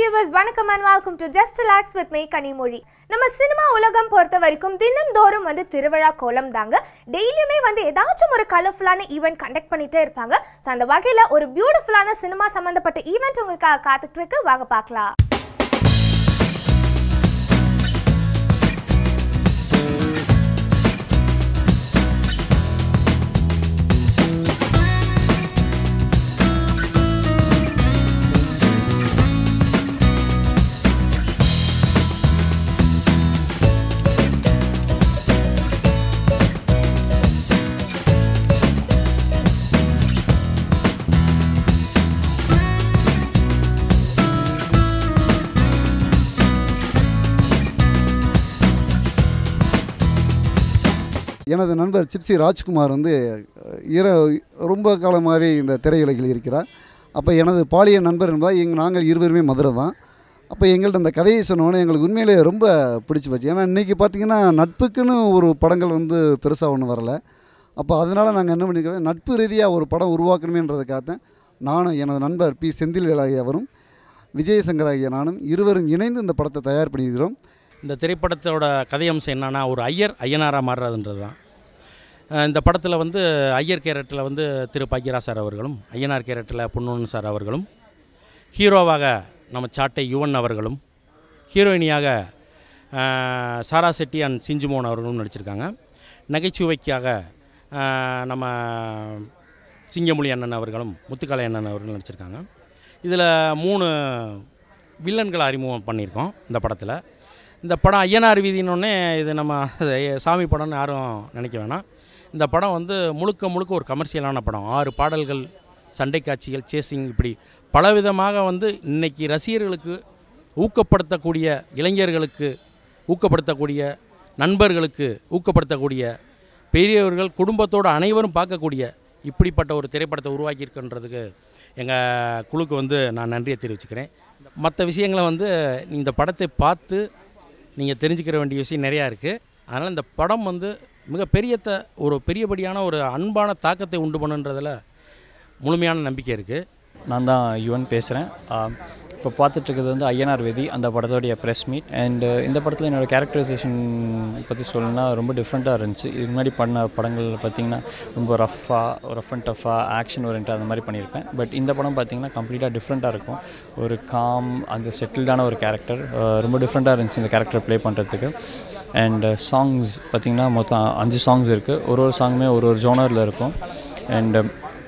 viewers வணக்கம் and welcome to just relax with me Kanimozhi நம்ம cinema உலகம் பொறுத்த வரைக்கும் தினம்தோறும் வந்து திருவிழா கோலம் தாங்க டெய்லியுமே வந்து ஏதாச்சும் ஒரு கலர்ஃபுல்லான ஈவெண்ட் கண்டக்ட் பண்ணிட்டே இருப்பாங்க ஸோ அந்த வகையில் ஒரு பியூட்டிஃபுல்லான சினிமா சம்மந்தப்பட்ட ஈவெண்ட் உங்களுக்காக காத்துட்டு இருக்கு வாங்க பார்க்கலாம் எனது நண்பர் சிப்சி ராஜ்குமார் வந்து அஹ், இர ரொம்ப காலமாகவே இந்த திரையுலகில் இருக்கிறார் அப்போ எனது பாலிய நண்பர் என்பதால் எங் நாங்கள் இருவருமே மதுரை தான் அப்போ எங்கள்கிட்ட அந்த கதையை சொன்னோன்னே எங்களுக்கு உண்மையிலே ரொம்ப பிடிச்சி போச்சு ஏன்னா இன்றைக்கி பார்த்திங்கன்னா நட்புக்குன்னு ஒரு படங்கள் வந்து பெருசாக ஒன்றும் வரலை அப்போ அதனால் நாங்கள் என்ன பண்ணிக்கிறோம் நட்பு ரீதியாக ஒரு படம் உருவாக்கணுமேன்றதுக்காக நானும் எனது நண்பர் பி செந்தில் வேலாகி அவரும் விஜயசங்கர் ஆகிய நானும் இருவரும் இணைந்து இந்த படத்தை தயார் பண்ணியிருக்கிறோம் இந்த திரைப்படத்தோட கதையம்சம் என்னன்னா ஒரு ஐயர் ஐயனாராக மாறுறதுன்றது தான் அஹ் இந்த படத்தில் வந்து ஐயர் கேரட்டில் வந்து திரு பாக்கியரா சார் அவர்களும் ஐயனார் கேரட்டில் பொன்னொன்னு சார் அவர்களும் ஹீரோவாக நம்ம சாட்டை யுவன் அவர்களும் ஹீரோயினியாக அஹ், சாரா செட்டி அண்ட் சிஞ்சுமோன் அவர்களும் நடிச்சிருக்காங்க நகைச்சுவைக்காக அஹ், நம்ம சிங்கமொழி அண்ணன் அவர்களும் முத்துக்காலை அண்ணன் அவர்களும் நடிச்சிருக்காங்க இதில் மூணு வில்லன்களை அறிமுகம் பண்ணியிருக்கோம் இந்த படத்தில் இந்த படம் ஐயனார் வீதினோடனே இது நம்ம அது சாமி படம்னு யாரும் நினைக்க வேணாம் இந்த படம் வந்து முழுக்க முழுக்க ஒரு கமர்ஷியலான படம் ஆறு பாடல்கள் சண்டை காட்சிகள் சேசிங் இப்படி பலவிதமாக வந்து இன்னைக்கு ரசிகர்களுக்கு ஊக்கப்படுத்தக்கூடிய இளைஞர்களுக்கு ஊக்கப்படுத்தக்கூடிய நண்பர்களுக்கு ஊக்கப்படுத்தக்கூடிய பெரியவர்கள் குடும்பத்தோடு அனைவரும் பார்க்கக்கூடிய இப்படிப்பட்ட ஒரு திரைப்படத்தை உருவாக்கியிருக்குன்றதுக்கு எங்கள் குழுக்கு வந்து நான் நன்றியை தெரிவிச்சுக்கிறேன் மற்ற விஷயங்களை வந்து இந்த படத்தை பார்த்து நீங்கள் தெரிஞ்சுக்கிற வேண்டிய விஷயம் நிறையா இருக்குது அதனால் இந்த படம் வந்து மிக பெரியத்த ஒரு பெரியபடியான ஒரு அன்பான தாக்கத்தை உண்டு பண்ணுன்றதில் முழுமையான நம்பிக்கை இருக்குது நான் தான் யுவன் பேசுகிறேன் இப்போ பார்த்துட்ருக்கிறது வந்து ஐயனார் வேதி அந்த படத்தோடைய ப்ரெஸ் மீட் அண்ட் இந்த படத்தில் என்னோடய கேரக்டரைசேஷன் பற்றி சொல்லணும்னா ரொம்ப டிஃப்ரெண்ட்டாக இருந்துச்சு இதுக்கு முன்னாடி பண்ண படங்கள் பார்த்திங்கன்னா ரொம்ப ரஃப்பாக ரஃப் அண்ட் டஃப்பாக ஆக்ஷன் ஓரியன்ட் அந்த மாதிரி பண்ணியிருப்பேன் பட் இந்த படம் பார்த்திங்கன்னா கம்ப்ளீட்டாக டிஃப்ரெண்ட்டாக இருக்கும் ஒரு காம் அந்த செட்டில்டான ஒரு கேரக்டர் ரொம்ப டிஃப்ரெண்ட்டாக இருந்துச்சு இந்த கேரக்டர் ப்ளே பண்ணுறதுக்கு அண்ட் சாங்ஸ் பார்த்திங்கன்னா மொத்தம் அஞ்சு சாங்ஸ் இருக்குது ஒரு ஒரு சாங்குமே ஒரு ஒரு ஜோனரில் இருக்கும் அண்ட்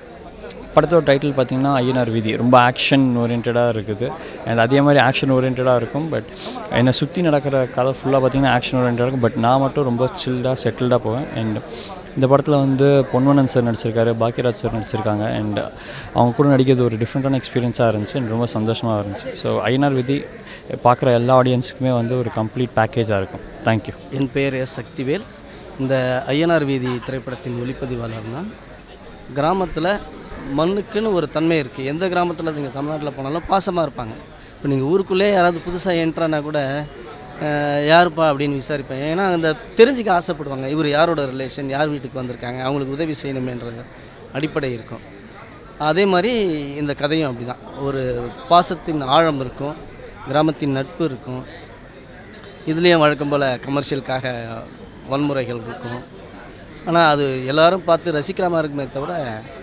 படத்தோட டைட்டில் பார்த்தீங்கன்னா ஐயனார் வீதி ரொம்ப ஆக்ஷன் ஓரியன்டாக இருக்குது அண்ட் அதே மாதிரி ஆக்ஷன் ஓரியன்டாக இருக்கும் பட் என்னை சுற்றி நடக்கிற கதை ஃபுல்லாக பார்த்தீங்கன்னா ஆக்ஷன் ஓரியன்டாக இருக்கும் பட் நான் மட்டும் ரொம்ப சில்டாக செட்டில்டாக போவேன் அண்ட் இந்த படத்தில் வந்து பொன்வனன் சார் நடிச்சிருக்காரு பாக்கியராஜ் சார் நடிச்சிருக்காங்க அண்ட் அவங்க கூட நடிக்கிறது ஒரு டிஃப்ரெண்ட்டான எக்ஸ்பீரியன்ஸாக இருந்துச்சு and ரொம்ப சந்தோஷமாக இருந்துச்சு ஸோ ஐயனார் விதி பார்க்குற எல்லா ஆடியன்ஸுக்குமே வந்து ஒரு கம்ப்ளீட் பேக்கேஜாக இருக்கும் தேங்க்யூ என் பெயர் எஸ் சக்திவேல் இந்த ஐயனார் வீதி திரைப்படத்தின் ஒளிப்பதிவாளர் தான் கிராமத்தில் மண்ணுக்குன்னு ஒரு தன்மை இருக்குது எந்த கிராமத்தில் நீங்கள் தமிழ்நாட்டில் போனாலும் பாசமாக இருப்பாங்க இப்போ நீங்கள் ஊருக்குள்ளே யாராவது புதுசாக என்ட்ரானா கூட அஹ், யாருப்பா அப்படின்னு விசாரிப்பேன் ஏன்னா அந்த தெரிஞ்சுக்க ஆசைப்படுவாங்க இவர் யாரோட ரிலேஷன் யார் வீட்டுக்கு வந்திருக்காங்க அவங்களுக்கு உதவி செய்யணுமேன்ற அடிப்படை இருக்கும் அதே மாதிரி இந்த கதையும் அப்படி தான் ஒரு பாசத்தின் ஆழம் இருக்கும் கிராமத்தின் நட்பு இருக்கும் இதுலேயும் வழக்கம் போல் கமர்ஷியலுக்காக வன்முறைகள் இருக்கும் ஆனால் அது எல்லாரும் பார்த்து ரசிக்கிற மாதிரி இருக்குமே தவிர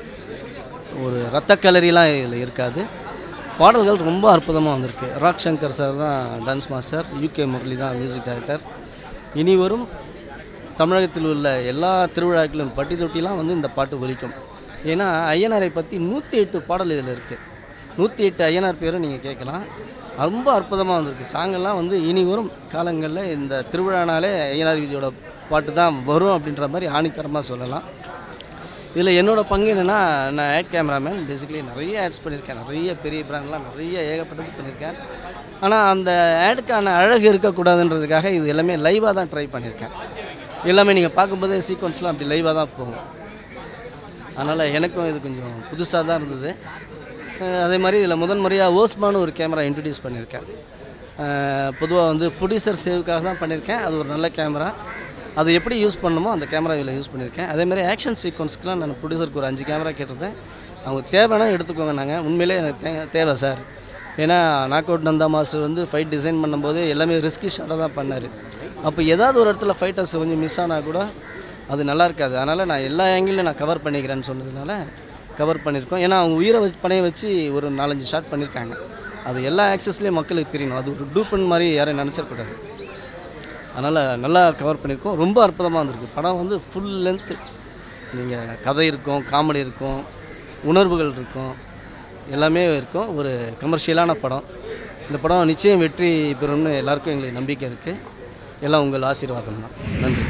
ஒரு ரத்த கலரிலாம் இதில் இருக்காது பாடல்கள் ரொம்ப அற்புதமாக வந்திருக்கு ராக் சங்கர் சார் தான் டான்ஸ் மாஸ்டர் யூகே முரளி தான் மியூசிக் டைரக்டர் இனி வரும் தமிழகத்தில் உள்ள எல்லா திருவிழாக்களும் பட்டி தொட்டிலாம் வந்து இந்த பாட்டு ஒலிக்கும் ஏன்னா ஐயனாரை பற்றி நூற்றி எட்டு பாடல் இதில் இருக்குது நூற்றி எட்டு ஐயனார் பேரும் நீங்கள் கேட்கலாம் ரொம்ப அற்புதமாக வந்திருக்கு சாங்கெல்லாம் வந்து இனி வரும் காலங்களில் இந்த திருவிழானாலே ஐயனார் வீதியோட பாட்டு தான் வரும் அப்படின்ற மாதிரி ஆணித்தரமாக சொல்லலாம் இதில் என்னோட பங்கு என்னென்னா நான் ஆட் கேமராமேன் பேசிக்கலி நிறைய ஆட்ஸ் பண்ணியிருக்கேன் நிறைய பெரிய பிராண்ட்லாம் நிறைய ஏகப்பட்டது பண்ணியிருக்கேன் ஆனால் அந்த ஆடுக்கான அழகு இருக்கக்கூடாதுன்றதுக்காக இது எல்லாமே லைவாக தான் ட்ரை பண்ணியிருக்கேன் எல்லாமே நீங்கள் பார்க்கும்போதே சீக்வன்ஸ்லாம் அப்படி லைவாக தான் போகும் அதனால் எனக்கும் இது கொஞ்சம் புதுசாக தான் இருந்தது அஹ் அதே மாதிரி இதில் முதன் முறையாக ஓஸ்மான்னு ஒரு கேமரா இன்ட்ரடியூஸ் பண்ணியிருக்கேன் பொதுவாக வந்து ப்ரொடியூசர் சேவுக்காக தான் பண்ணியிருக்கேன் அது ஒரு நல்ல கேமரா அது எப்படி யூஸ் பண்ணணுமோ அந்த கேமரா இதில் யூஸ் பண்ணியிருக்கேன் அதே மாதிரி ஆக்ஷன் சீக்வன்ஸ்க்குலாம் நான் ப்ரொடியூசருக்கு ஒரு அஞ்சு கேமரா கேட்டிருந்தேன் அவங்க தேவைன்னா எடுத்துக்கோங்க நாங்கள் உண்மையிலே எனக்கு தே தேவை சார் ஏன்னா நாக் அவுட் நந்தா மாஸ்டர் வந்து ஃபைட் டிசைன் பண்ணும்போது எல்லாமே ரிஸ்கி ஷாட்டாக தான் பண்ணார் அப்போ ஏதாவது ஒரு இடத்துல ஃபைட்டர்ஸ் கொஞ்சம் மிஸ் ஆனால் கூட அது நல்லா இருக்காது அதனால் நான் எல்லா ஆங்கிலும் நான் கவர் பண்ணிக்கிறேன்னு சொன்னதுனால கவர் பண்ணியிருக்கோம் ஏன்னா அவங்க உயிரை வச்சு பணைய வச்சு ஒரு நாலஞ்சு ஷாட் பண்ணியிருக்காங்க அது எல்லா ஆக்சஸ்லேயும் மக்களுக்கு தெரியணும் அது ஒரு டூப்பன் மாதிரி யாரையும் நினச்சிடக்கூடாது அதனால் நல்லா கவர் பண்ணியிருக்கோம் ரொம்ப அற்புதமாக வந்திருக்கு படம் வந்து ஃபுல் லென்த்து நீங்கள் கதை இருக்கும் காமெடி இருக்கும் உணர்வுகள் இருக்கும் எல்லாமே இருக்கும் ஒரு கமர்ஷியலான படம் இந்த படம் நிச்சயம் வெற்றி பெறும்னு எல்லாருக்கும் எங்களுக்கு நம்பிக்கை இருக்குது எல்லாம் உங்கள் ஆசீர்வாதம் தான் நன்றி